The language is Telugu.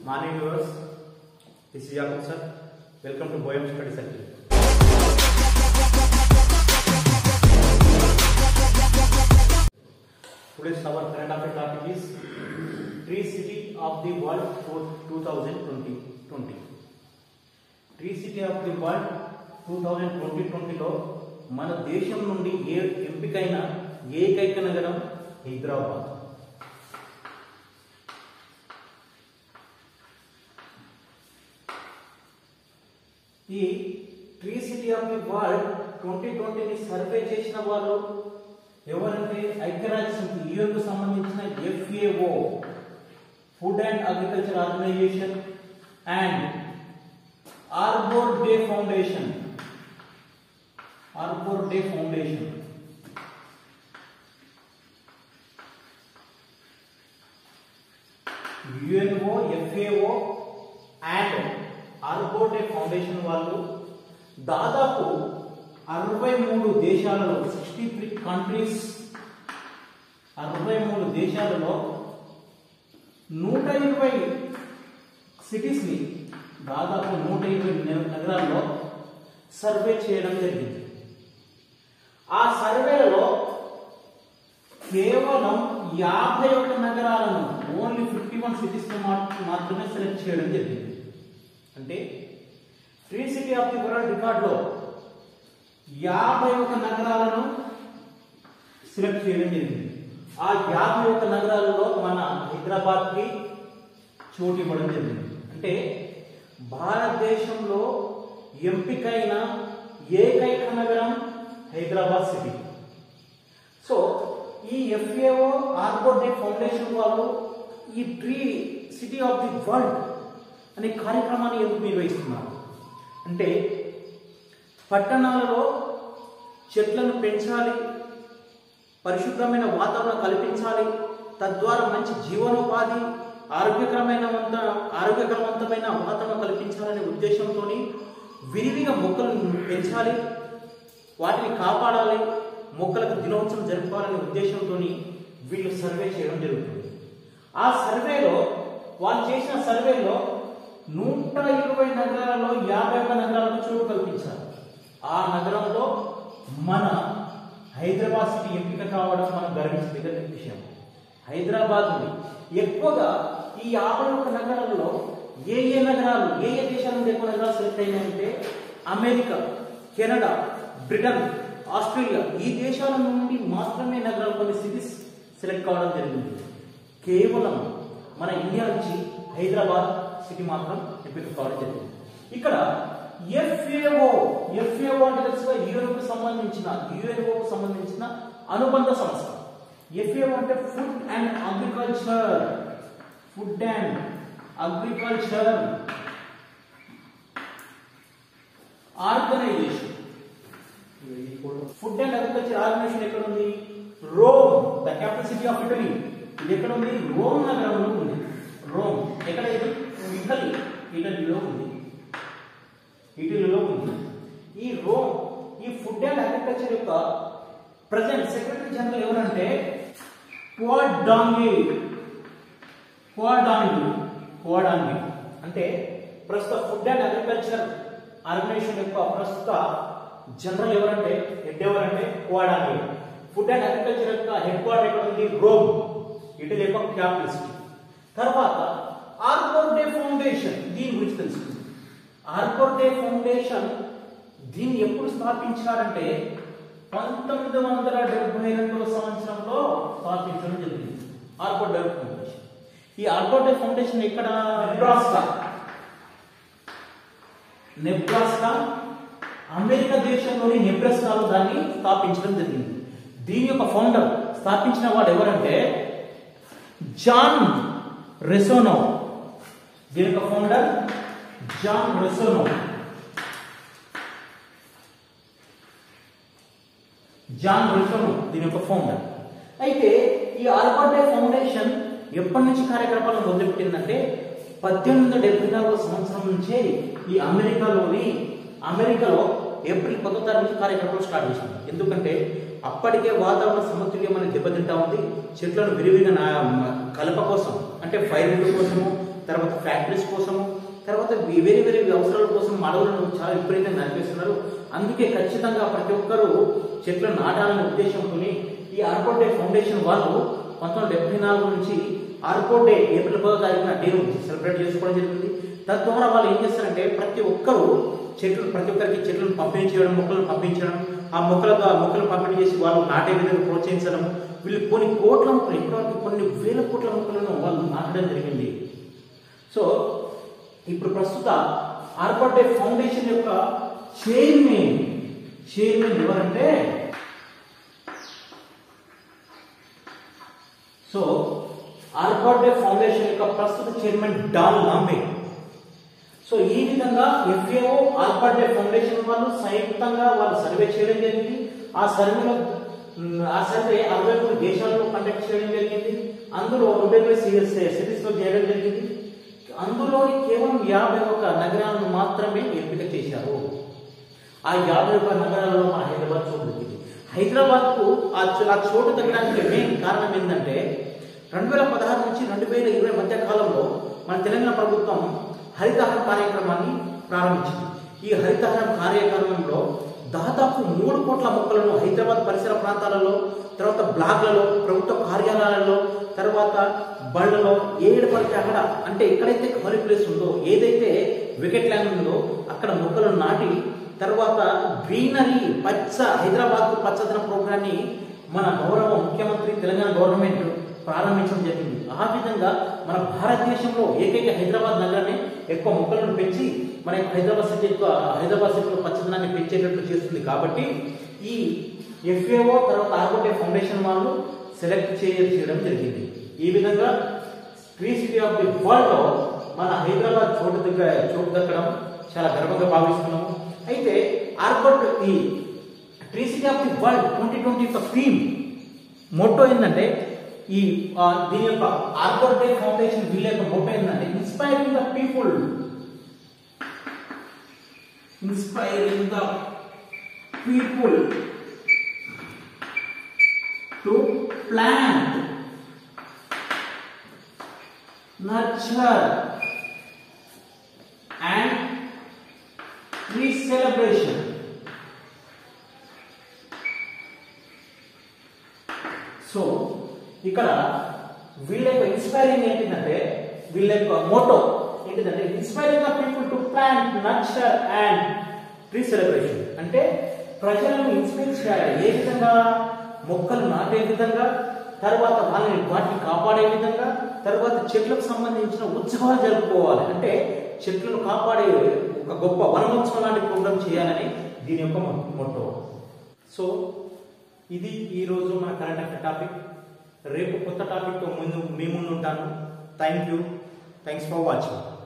Morning viewers, this is Yakub sir. Welcome to Boyam Study Circle. Today's our current affair topic is Tree City of the World for 2020. 20. Tree City of the World two thousand twenty ట్వంటీలో మన దేశం నుండి ఏ ఎంపికైన ఏకైక నగరం హైదరాబాద్ ఈ Tree City of the World twenty ట్వంటీని సర్వే చేసిన వాళ్ళు ఎవరంటే ఐక్యరాజ్య సమితి యుఎన్కు సంబంధించిన FAO Food and Agriculture Organization and Arbor Day Foundation Arbor Day Foundation UNO FAO and Arbor Day Foundation వాళ్ళు దాదాపు అరవై మూడు దేశాలలో సిక్స్టీ త్రీ కంట్రీస్ అరవై మూడు దేశాలలో నూట ఇరవై సిటీస్ని దాదాపు నూట ఇరవై న- నగరాల్లో సర్వే చేయడం జరిగింది ఆ సర్వేలలో కేవలం యాభై ఒక్క నగరాలను ఓన్లీ ఫిఫ్టీ వన్ సిటీస్ మాత్రమే సెలెక్ట్ చేయడం జరిగింది అంటే free city of the world రికార్డులో యాభై ఒక్క నగరాలను సెలెక్ట్ చేయడం జరిగింది ఆ యాభై ఒక్క నగరాలలో మన హైదరాబాద్కి చోటు ఇవ్వడం జరిగింది అంటే భారతదేశంలో ఎంపికైన ఏకైక నగరం హైదరాబాద్ సిటీ సో ఈ ఎఫ్ఏఓ ఆర్బోడే ఫౌండేషన్ వాళ్ళు ఈ Tree City of the World అనే కార్యక్రమాన్ని ఎందుకు నిర్వహిస్తున్నారు అంటే పట్టణాలలో చెట్లను పెంచాలి పరిశుభ్రమైన వాతావరణం కల్పించాలి తద్వారా మంచి జీవనోపాధి ఆరోగ్యకరమైన వంత ఆరోగ్యకరవంతమైన వాతావరణం కల్పించాలనే ఉద్దేశంతో విరివిగా మొక్కలను పెంచాలి వాటిని కాపాడాలి మొక్కలకు దినోత్సవం జరుపుకోవాలనే ఉద్దేశంతో వీళ్ళు సర్వే చేయడం జరుగుతుంది ఆ సర్వేలో వాళ్ళు చేసిన సర్వేలో నూట ఇరవై నగరాలలో యాభై ఒక్క నగరాలకు చోటు కల్పించారు ఆ నగరంలో మన హైదరాబాద్ సిటీ ఎంపిక కావడం మనం గర్వించదగిన విషయం హైదరాబాద్ నుండి ఎక్కువగా ఈ యాభై ఒక్క నగరాలలో ఏ ఏ నగరాలు ఏ ఏ దేశాల నుండి ఎక్కువ నగరాలు సెలెక్ట్ అయినాయంటే అమెరికా కెనడా బ్రిటన్ ఆస్ట్రేలియా ఈ దేశాల నుండి మాత్రమే నగరాలు కొన్ని సిటీస్ సెలెక్ట్ కావడం జరిగింది కేవలం మన ఇండియా నుంచి హైదరాబాద్ సిటీ మాత్రం ఎంపిక కావడం జరిగింది ఇక్కడ ఎఫ్ఏఓ ఎఫ్ఏఓ అంటే తెలుసుగా యుఎన్కు సంబంధించిన యుఎన్ఓకు సంబంధించిన అనుబంధ సంస్థ ఎఫ్ఏఓ అంటే Food and Agriculture Food and Agriculture Organization Food and Agriculture Organization ఎక్కడ ఉంది Rome the capital city of Italy ఇది ఎక్కడ ఉంది రోమ్ నగరంలో ఉంది రోమ్ ఎక్కడ ఇది ఇటలీ ఇటలీలో ఉంది ఇటలీలో ఉంది ఈ రోమ్ ఈ ఫుడ్ అండ్ అగ్రికల్చర్ యొక్క ప్రజెంట్ సెక్రటరీ జనరల్ ఎవరంటే కోడాంగి కోడాంగి కోడాంగి అంటే ప్రస్తుత ఫుడ్ అండ్ అగ్రికల్చర్ ఆర్గనైజేషన్ యొక్క ప్రస్తుత జనరల్ ఎవరంటే హెడ్ ఎవరంటే కోడాంగి ఫుడ్ అండ్ అగ్రికల్చర్ యొక్క హెడ్ క్వార్టర్ ఎక్కడ ఉంది రోమ్ ఇటలీ యొక్క క్యాపిటల్ సిటీ తర్వాత ఆర్బోర్ డే ఫౌండేషన్ దీని గురించి తెలుసుకుంది ఆర్బోర్ డే ఫౌండేషన్ దీన్ని ఎప్పుడు స్థాపించారంటే పంతొమ్మిది వందల డెబ్బై రెండవ సంవత్సరంలో స్థాపించడం జరిగింది ఆర్బోర్ డే ఫౌండేషన్ ఈ ఆర్బోర్ డే ఫౌండేషన్ ఎక్కడ నెబ్రాస్కా నెబ్రాస్కా అమెరికా దేశంలోని నెబ్రాస్కాలో దాన్ని స్థాపించడం జరిగింది దీని యొక్క ఫౌండర్ స్థాపించిన వాడు ఎవరంటే జాన్ రెసోనో దీని యొక్క ఫౌండర్ జాన్ రెసోనో జాన్ రెసోనో దీని యొక్క ఫౌండర్ అయితే ఈ ఆల్బర్ట్ ఫౌండేషన్ ఎప్పటి నుంచి కార్యకలాపాలు మొదలుపెట్టిందంటే పద్దెనిమిది వందల డెబ్బై నాలుగో సంవత్సరం నుంచే ఈ అమెరికాలోని అమెరికాలో ఏప్రిల్ పదో తారీఖు నుంచి కార్యక్రమాలు స్టార్ట్ చేసింది ఎందుకంటే అప్పటికే వాతావరణ సమతుల్యం అనేది దెబ్బతింటా ఉంది చెట్లను విరివిగా నా కలప కోసం అంటే ఫైర్ కోసము తర్వాత ఫ్యాక్టరీస్ కోసము తర్వాత వే- వేరే వేరే అవసరాల కోసం అడవులను చాలా విపరీతంగా నరికేస్తున్నారు అందుకే ఖచ్చితంగా ప్రతి ఒక్కరూ చెట్లను నాటాలనే ఉద్దేశంతో ఈ ఆర్కోడ్ డే ఫౌండేషన్ వాళ్ళు పంతొమ్మిది డెబ్బై నాలుగు నుంచి ఆర్కోడ్ డే ఏప్రిల్ పదో తారీఖున డేను సెలబ్రేట్ చేసుకోవడం జరిగింది తద్వారా వాళ్ళు ఏం చేస్తారంటే ప్రతి ఒక్కరూ చెట్లు ప్రతి ఒక్కరికి చెట్లను పంపిణీ చేయడం మొక్కలను పంపించడం ఆ మొక్కల ద్వారా మొక్కలు పంపిణీ చేసి వాళ్ళు నాటే విధంగా ప్రోత్సహించడం వీళ్ళు కొన్ని కోట్ల మొక్కలు ఇప్పటివరకు కొన్ని వేల కోట్ల మొక్కలను వాళ్ళు నాటడం జరిగింది సో ఇప్పుడు ప్రస్తుత ఆర్కోడ్ డే ఫౌండేషన్ యొక్క చైర్మన్ చైర్మన్ ఎవరంటే సో ఆర్కోడ్ డే ఫౌండేషన్ యొక్క ప్రస్తుత చైర్మన్ డాన్ లాంబే సో ఈ విధంగా ఎఫ్ఏఓ ఆల్బర్ట్ డే ఫౌండేషన్ వాళ్ళు సంయుక్తంగా వాళ్ళు సర్వే చేయడం జరిగింది ఆ సర్వేలో మ్, ఆ సర్వే అరవై మూడు దేశాల్లో కండక్ట్ చేయడం జరిగింది అందులో నూట ఇరవై సిటీస్ లో చేయడం జరిగింది అందులో కేవలం యాభై ఒక్క నగరాలను మాత్రమే ఎంపిక చేశారు ఆ యాభై ఒక్క నగరాలలో మన హైదరాబాద్ చోటు దక్కింది హైదరాబాద్ కు ఆ చో- ఆ చోటు తగ్గడానికి మెయిన్ కారణం ఏంటంటే రెండు వేల పదహారు నుంచి రెండు వేల ఇరవై మధ్య కాలంలో మన తెలంగాణ ప్రభుత్వం హరితహారం కార్యక్రమాన్ని ప్రారంభించింది ఈ హరితహారం కార్యక్రమంలో దాదాపు మూడు కోట్ల మొక్కలను హైదరాబాద్ పరిసర ప్రాంతాలలో తర్వాత బ్లాక్లలో ప్రభుత్వ కార్యాలయాలలో తర్వాత బళ్ళలో ఏడు పడితే అక్కడ అంటే ఎక్కడైతే ఖాళీ ప్లేస్ ఉందో ఏదైతే వికెట్ ల్యాండ్ ఉందో అక్కడ మొక్కలను నాటి తర్వాత గ్రీనరీ పచ్చ హైదరాబాద్ పచ్చదన ప్రోగ్రాన్ని మన గౌరవ ముఖ్యమంత్రి తెలంగాణ గవర్నమెంట్ ప్రారంభించడం జరిగింది ఆ విధంగా మన భారతదేశంలో ఏకైక హైదరాబాద్ నగరాన్ని ఎక్కువ మొక్కలను పెంచి మన యొక్క హైదరాబాద్ సిటీ యొక్క హైదరాబాద్ సిటీలో పచ్చదనాన్ని పెంచేటట్టు చేస్తుంది కాబట్టి ఈ ఎఫ్ఏఓ తర్వాత ఆర్కోటే ఫౌండేషన్ వాళ్ళు సెలెక్ట్ చేయడం జరిగింది ఈ విధంగా Tree City of the World లో మన హైదరాబాద్ చోటు దగ్గర చోటు దక్కడం చాలా గర్వంగా భావిస్తున్నాము అయితే ఆర్కోట్ ఈ Tree City of the World twenty twenty యొక్క థీమ్ మోటో ఏంటంటే ఈ ఆ, దీని యొక్క ఆర్కోట్ డే ఫౌండేషన్ వీళ్ళ యొక్క మోటో ఏంటంటే inspiring the people inspiring the people to plant nurture and tree celebration. So ఇక్కడ వీళ్ళ యొక్క ఇన్స్పైరింగ్ ఏంటిదంటే వీళ్ళ యొక్క మోటో ఏంటిదంటే inspiring of people to plant nurture and tree celebration అంటే ప్రజలను ఇన్స్పైర్ చేయాలి ఏ విధంగా మొక్కలు నాటే విధంగా తర్వాత వాళ్ళని వాటిని కాపాడే విధంగా తర్వాత చెట్లకు సంబంధించిన ఉత్సవాలు జరుపుకోవాలి అంటే చెట్లను కాపాడే ఒక గొప్ప వనమోత్సవం లాంటి ప్రోగ్రామ్ చేయాలని దీని యొక్క మొట్టో సో ఇది ఈ రోజు మన కరెంట్ అఫేర్ టాపిక్ రేపు కొత్త టాపిక్తో ముందు మీ ముందు ఉంటాను thank you thanks for watching